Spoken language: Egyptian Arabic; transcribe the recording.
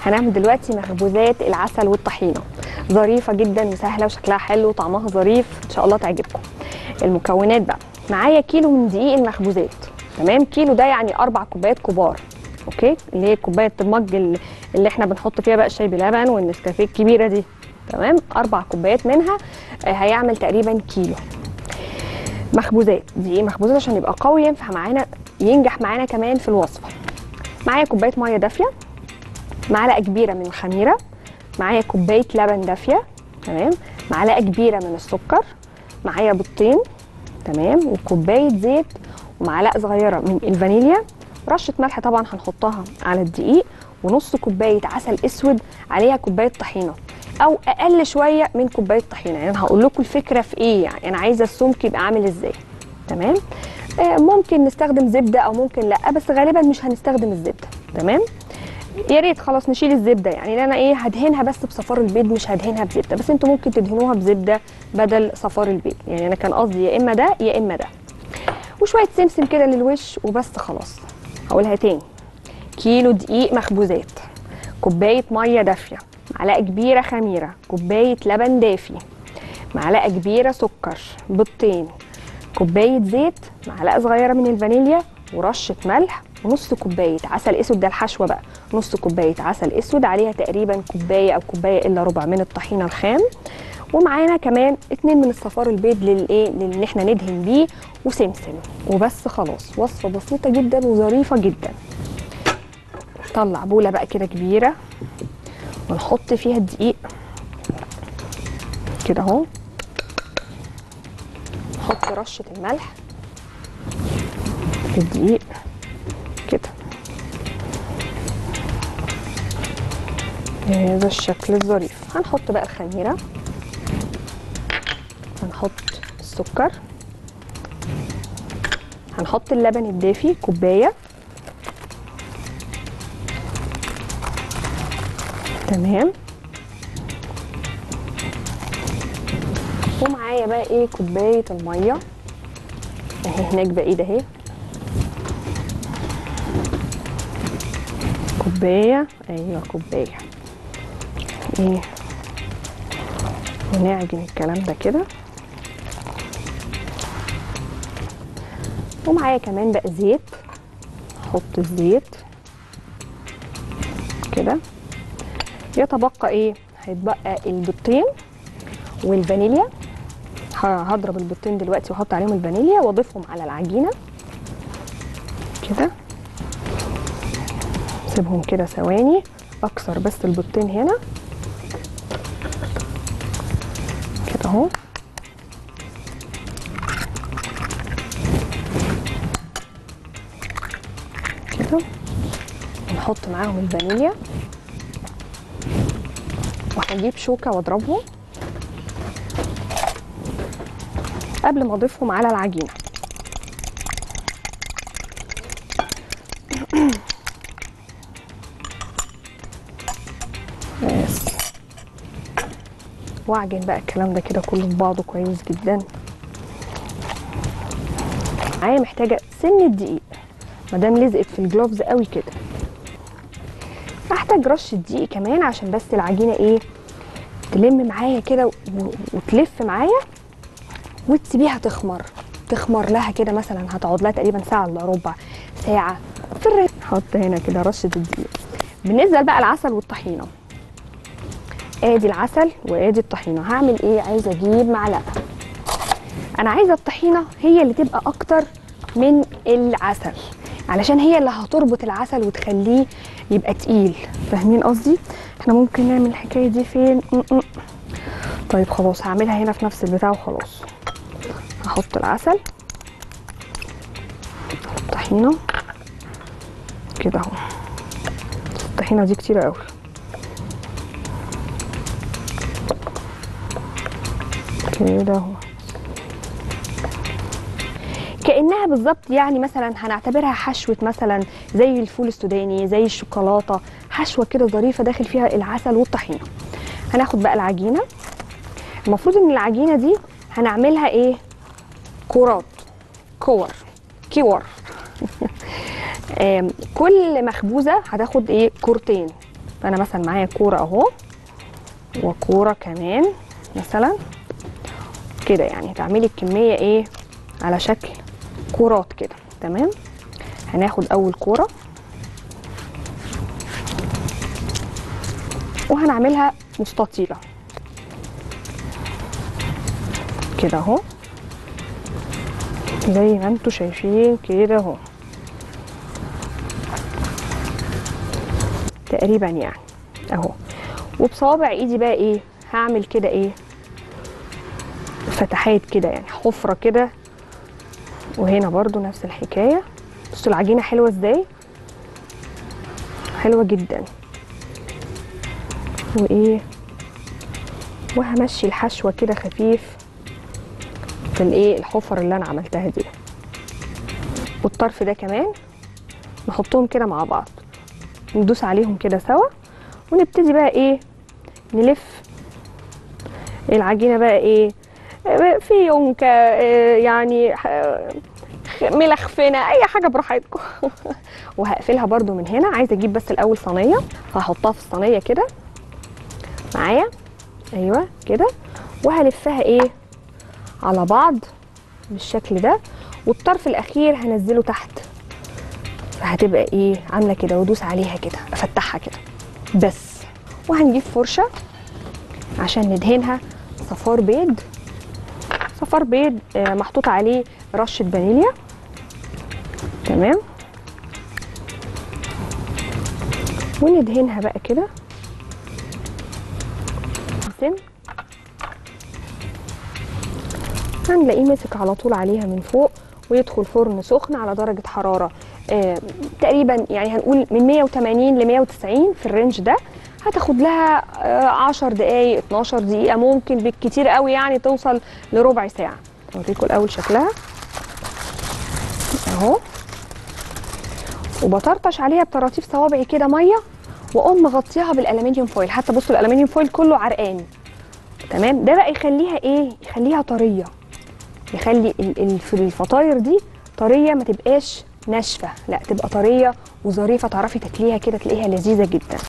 هنعمل دلوقتي مخبوزات العسل والطحينه ظريفه جدا وسهله وشكلها حلو وطعمها ظريف ان شاء الله تعجبكم المكونات بقى معايا كيلو من دقيق المخبوزات تمام كيلو ده يعني اربع كوبايات كبار اوكي اللي هي كوبايه المج اللي اللي احنا بنحط فيها بقى الشاي بلبن والنسكافيه الكبيره دي تمام اربع كوبايات منها آه، هيعمل تقريبا كيلو مخبوزات دقيق مخبوزات عشان يبقى قوي ينفع معانا ينجح معانا كمان في الوصفه معايا كوبايه ميه دافيه معلقه كبيره من الخميره معايا كوبايه لبن دافيه تمام معلقه كبيره من السكر معايا بيضتين تمام وكوبايه زيت ومعلقه صغيره من الفانيليا رشه ملح طبعا هنحطها على الدقيق ونص كوبايه عسل اسود عليها كوبايه طحينه او اقل شويه من كوبايه طحينه يعني انا هقول لكم الفكره في ايه يعني انا عايزه السمك يبقى عامل ازاي تمام آه ممكن نستخدم زبده او ممكن لا بس غالبا مش هنستخدم الزبده تمام يا ريت خلاص نشيل الزبده يعني لأن انا ايه هدهنها بس بصفار البيض مش هدهنها بزبده بس انتوا ممكن تدهنوها بزبده بدل صفار البيض يعني انا كان قصدي يا اما ده يا اما ده وشويه سمسم كده للوش وبس خلاص هقولها تاني كيلو دقيق مخبوزات كوبايه ميه دافيه معلقه كبيره خميره كوبايه لبن دافي معلقه كبيره سكر بيضتين كوبايه زيت معلقه صغيره من الفانيليا ورشه ملح ونص كوبايه عسل اسود ده الحشوه بقى نص كوبايه عسل اسود عليها تقريبا كوبايه او كوبايه الا ربع من الطحينه الخام ومعانا كمان اتنين من الصفار البيض للايه لان احنا ندهن بيه وسمسم وبس خلاص وصفه بسيطه جدا وظريفه جدا طلع بوله بقى كده كبيره ونحط فيها الدقيق كده اهو نحط رشه الملح في الدقيق كده بهذا الشكل الظريف هنحط بقى الخميره هنحط السكر هنحط اللبن الدافي كوبايه تمام ومعايا بقى ايه كوبايه الميه اهي هناك بعيد اهي كوبايه ايوه كوبايه ايه ونعجن الكلام ده كده ومعايا كمان بقى زيت احط الزيت كده يتبقى ايه هيتبقى البيضتين والفانيليا ه- هضرب البيضتين دلوقتي واحط عليهم الفانيليا واضيفهم على العجينه كده سيبهم كده ثواني اكسر بس البيضتين هنا كده اهو كده نحط معاهم الفانيليا وهجيب شوكه واضربهم قبل ما اضيفهم على العجينه بس واعجن بقى الكلام ده كده كله في بعضه كويس جدا معايا محتاجه سن الدقيق مادام لزقت في الجلوفز قوي كده هحتاج رشه دقيق كمان عشان بس العجينه ايه تلم معايا كده و- وتلف معايا وتسيبيها تخمر تخمر لها كده مثلا هتقعد لها تقريبا ساعه الا ربع ساعه في الريت حط هنا كده رشه الدقيق بالنسبه بقى العسل والطحينه ادي العسل وادي الطحينه هعمل ايه عايزه اجيب معلقه انا عايزه الطحينه هي اللي تبقى اكتر من العسل علشان هي اللي هتربط العسل وتخليه يبقى تقيل فاهمين قصدي احنا ممكن نعمل الحكايه دي فين م- م. طيب خلاص هعملها هنا في نفس البتاع وخلاص هحط العسل الطحينه كده اهو الطحينه دي كتيره قوي كده اهو كانها بالظبط يعني مثلا هنعتبرها حشوه مثلا زي الفول السوداني زي الشوكولاته حشوه كده ظريفه داخل فيها العسل والطحينه هناخد بقى العجينه المفروض ان العجينه دي هنعملها ايه كورات كور كور آم، كل مخبوزه هتاخد ايه كورتين فانا مثلا معايا كوره اهو وكوره كمان مثلا كده يعني تعملي الكميه ايه على شكل كورات كده تمام هناخد اول كوره وهنعملها مستطيله كده اهو زي ما انتوا شايفين كده اهو تقريبا يعني اهو وبصوابع ايدي بقى ايه هعمل كده ايه فتحات كده يعني حفره كده وهنا برضو نفس الحكايه بصوا العجينه حلوه ازاي حلوه جدا وايه وهمشي الحشوه كده خفيف في الايه الحفر اللي انا عملتها دي والطرف ده كمان نحطهم كده مع بعض ندوس عليهم كده سوا ونبتدي بقى ايه نلف العجينه بقى ايه في يونكه إيه يعني ح- ملخفنه اي حاجه براحتكم وهقفلها برده من هنا عايزه اجيب بس الاول صينيه فهحطها في الصينيه كده معايا ايوه كده وهلفها ايه على بعض بالشكل ده والطرف الاخير هنزله تحت فهتبقى ايه عامله كده وادوس عليها كده افتحها كده بس وهنجيب فرشه عشان ندهنها صفار بيض صفار بيض آه، محطوط عليه رشه فانيليا تمام وندهنها بقى كده سن هنلاقيه مسك على طول عليها من فوق ويدخل فرن سخن على درجة حرارة آه تقريبا يعني هنقول من 180 ل 190 في الرينج ده هتاخد لها آه 10 دقايق 12 دقيقة ممكن بالكتير قوي يعني توصل لربع ساعة اوريكم الأول شكلها اهو وبطرطش عليها بطراطيف صوابعي كده ميه واقوم مغطيها بالالومنيوم فويل حتى بصوا الالومنيوم فويل كله عرقان تمام ده بقى يخليها ايه يخليها طريه يخلي ال- ال- في الفطاير دي طريه ما تبقاش ناشفه لا تبقى طريه وظريفه تعرفي تاكليها كده تلاقيها لذيذه جدا